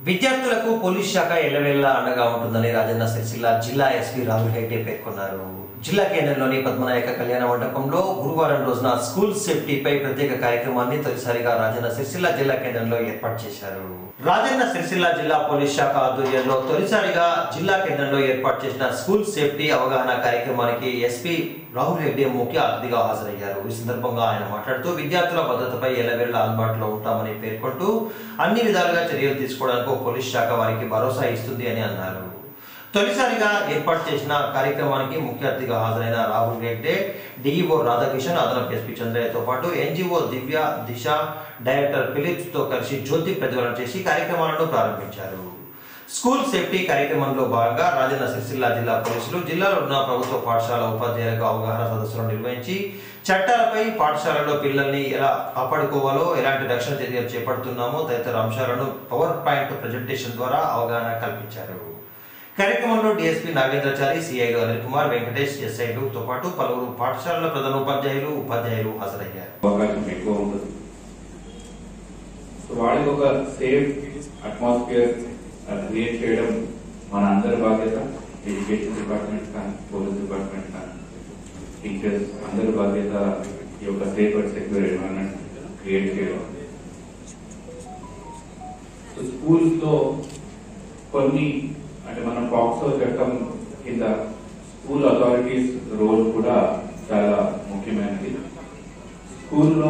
విద్యార్థులకు పోలీస్ శాఖ ఎల్లవేళ అండగా ఉంటుందని రాజన్న సిరిసిల్ల జిల్లా ఎస్పీ రాహుల్ హెగ్డే పేర్కొన్నారు జిల్లా కేంద్రంలోని పద్మనాయక కళ్యాణ మండపంలో గురువారం రోజున స్కూల్ సేఫ్టీపై ప్రత్యేక కార్యక్రమాన్ని తొలిసారిగా రాజన్న సిరిసిల్ల జిల్లా కేంద్రంలో ఏర్పాటు చేశారు రాజన్న సిరిసిల్ల జిల్లా పోలీస్ శాఖ ఆధ్వర్యంలో తొలిసారిగా జిల్లా కేంద్రంలో ఏర్పాటు చేసిన స్కూల్ సేఫ్టీ అవగాహన కార్యక్రమానికి ఎస్పీ రాహుల్ రెడ్డి ముఖ్య అతిథిగా హాజరయ్యారు ఈ సందర్భంగా ఆయన మాట్లాడుతూ విద్యార్థుల భద్రతపై ఎల్లవేళ అందుబాటులో ఉంటామని పేర్కొంటూ అన్ని విధాలుగా చర్యలు తీసుకోవడానికి పోలీస్ శాఖ వారికి భరోసా ఇస్తుంది అని అన్నారు తొలిసారిగా ఏర్పాటు చేసిన కార్యక్రమానికి ముఖ్య అతిథిగా హాజరైన రాహుల్ రెడ్డి డిఈఓ రాధాకిషన్ అదనపు ఎస్పీ చంద్రయ్యతో పాటు NGO Divya Disha director Phillips తో కలిసి జ్యోతి ప్రజ్వలన చేసి కార్యక్రమాలను ప్రారంభించారు స్కూల్ సేఫ్టీ కార్యక్రమంలో భాగంగా రాజన్న సిరిసిల్ల జిల్లా పోలీసులు జిల్లాలో ఉన్న ప్రభుత్వ పాఠశాల ఉపాధ్యాయులకు అవగాహన సదస్సులు నిర్వహించి చట్టాలపై పాఠశాలలో పిల్లల్ని ఎలా కాపాడుకోవాలో ఎలాంటి రక్షణ చర్యలు చేపడుతున్నామో తదితర అంశాలను పవర్ పాయింట్ ప్రజెంటేషన్ ద్వారా అవగాహన కల్పించారు కార్యక్రమంలో డిఎస్పీ నాగేంద్రచారి సిఐలు అనిల్ కుమార్ వెంకటేష్ ఎస్ఐలు తో పాటు పలువురు పాఠశాలల ప్రధానోపాధ్యాయులు ఉపాధ్యాయులు హాజరయ్యారు అవకాశం ఎక్కువ ఉంటుంది సో వాళ్ళకి ఒక సేఫ్ అట్మాస్ఫియర్ క్రియేట్ చేయడం మన అందరి బాధ్యత ఎడ్యుకేషన్ డిపార్ట్మెంట్ కానీ పోలీస్ డిపార్ట్మెంట్ కానీ టీచర్స్ అందరి బాధ్యత ఈ యొక్క safe and secure environment create చేయడం సో స్కూల్స్ లో కొన్ని అంటే మనం పాక్సో చట్టం కింద స్కూల్ అథారిటీస్ రోల్ కూడా చాలా ముఖ్యమైనది స్కూల్లో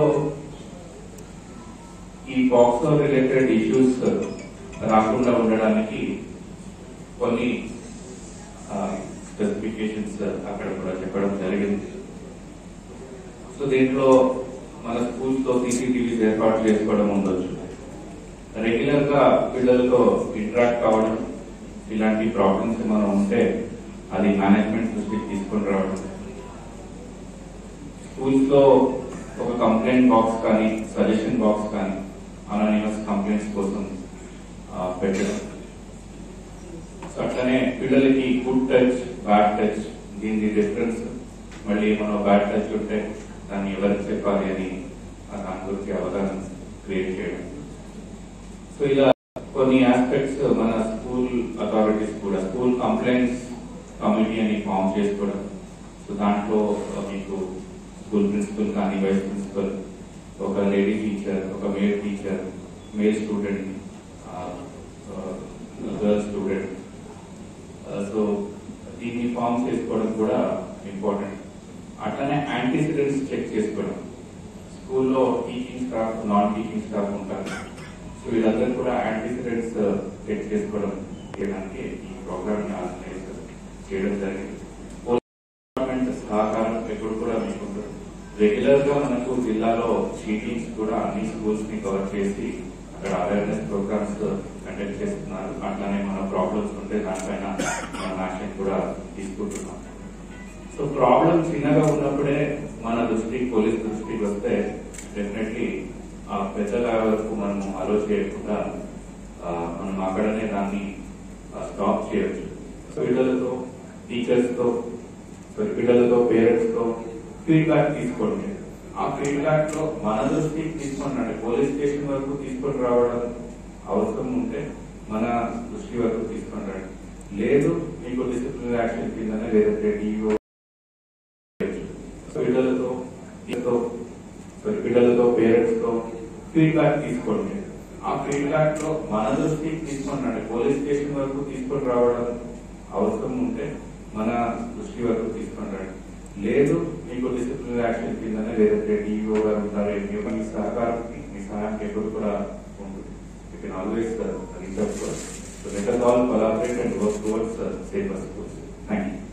ఈ పాక్సో రిలేటెడ్ ఇష్యూస్ రాకుండా ఉండడానికి కొన్ని స్పెసిఫికేషన్స్ అక్కడ కూడా చెప్పడం జరిగింది సో దీంట్లో మన స్కూల్స్ తో సీసీటీవీస్ ఏర్పాటు చేసుకోవడం ఉండొచ్చు రెగ్యులర్ గా పిల్లలతో ఇంటరాక్ట్ కావడం ఇలాంటి ప్రాబ్లమ్స్ మనం ఉంటే అది మేనేజ్మెంట్ దృష్టికి తీసుకొని రావడం స్కూల్స్ లో ఒక కంప్లైంట్ బాక్స్ కానీ సజెషన్ బాక్స్ కానీ అనానిమస్ కంప్లైంట్స్ కోసం ఆ, పెట్టడం సో అట్లనే పిల్లలకి గుడ్ టచ్ బ్యాడ్ టచ్ దీని డిఫరెన్స్ మళ్ళీ ఏమైనా బ్యాడ్ టచ్ ఉంటే దాన్ని ఎవరికి చెప్పాలి అని ఆ దాని గురించి అవగాహన క్రియేట్ చేయడం సో ఇలా కొన్ని ఆస్పెక్ట్స్ మన స్కూల్ అథారిటీస్ కూడా స్కూల్ కంప్లైంట్స్ కమిటీ అని ఫామ్ చేసుకోవడం సో దాంట్లో మీకు స్కూల్ ప్రిన్సిపల్ కానీ వైస్ ప్రిన్సిపల్ ఒక లేడీ టీచర్ ఒక male teacher male student girl student so దీన్ని ఫామ్ చేసుకోవడం కూడా ఇంపార్టెంట్ అట్లనే యాంటీసిడెంట్స్ చెక్ చేసుకోవడం స్కూల్లో teaching staff non teaching staff ఉంటారు సో వీళ్ళందరూ కూడా యాంటీసిడెంట్స్ చెక్ చేసుకోవడం చేయడానికి ఈ ప్రోగ్రామ్ ని ఆర్గనైజ్ చేయడం జరిగింది పోలీస్ డిపార్ట్మెంట్ సహకారం ఎప్పుడు కూడా మీకు ఉంటుంది రెగ్యులర్ గా మనకు జిల్లాలో మీటింగ్స్ కూడా అన్ని స్కూల్స్ ని కవర్ చేసి అక్కడ అవేర్నెస్ ప్రోగ్రామ్స్ కండక్ట్ చేస్తున్నారు అట్లానే మన ప్రాబ్లమ్స్ ఉంటే దానిపైన మనం యాక్షన్ కూడా తీసుకుంటున్నాం సో ప్రాబ్లం చిన్నగా ఉన్నప్పుడే మన దృష్టికి పోలీస్ దృష్టికి వస్తే డెఫినెట్లీ ఆ పెద్ద లెవెల్ వరకు మనం అలో చేయకుండా ఆ, మనం అక్కడనే దాన్ని స్టాప్ చేయొచ్చు సో పిల్లలతో టీచర్స్ తో సో పిల్లలతో పేరెంట్స్ తో ఫీడ్బ్యాక్ తీసుకోండి ఆ ఫీడ్బ్యాక్ లో మన దృష్టికి తీసుకొని రండి పోలీస్ స్టేషన్ వరకు తీసుకొని రావడం అవసరం ఉంటే మన దృష్టి వరకు తీసుకొని రండి లేదు మీకు డిసిప్లినరీ యాక్షన్ కిందనే లేదంటే డిఓ పిల్లలతో పిల్లలతో sorry, పిల్లలతో పేరెంట్స్ తో ఫీడ్బ్యాక్ తీసుకోండి ఆ ఫీడ్బ్యాక్ లో మన దృష్టికి తీసుకొని రండి పోలీస్ స్టేషన్ వరకు తీసుకొని రావడం అవసరం ఉంటే మన దృష్టి వరకు తీసుకొని రండి లేదు మీకు డిసిప్లినరీ యాక్షన్ కిందనే లేదంటే డిఓ గారు ఉంటారు ఎంఈఓ మీ సహకారం మీ సహాయం ఎప్పుడు కూడా ఉంటుంది you can always reach out so let us all collaborate and work towards uh, safer schools. Thank you.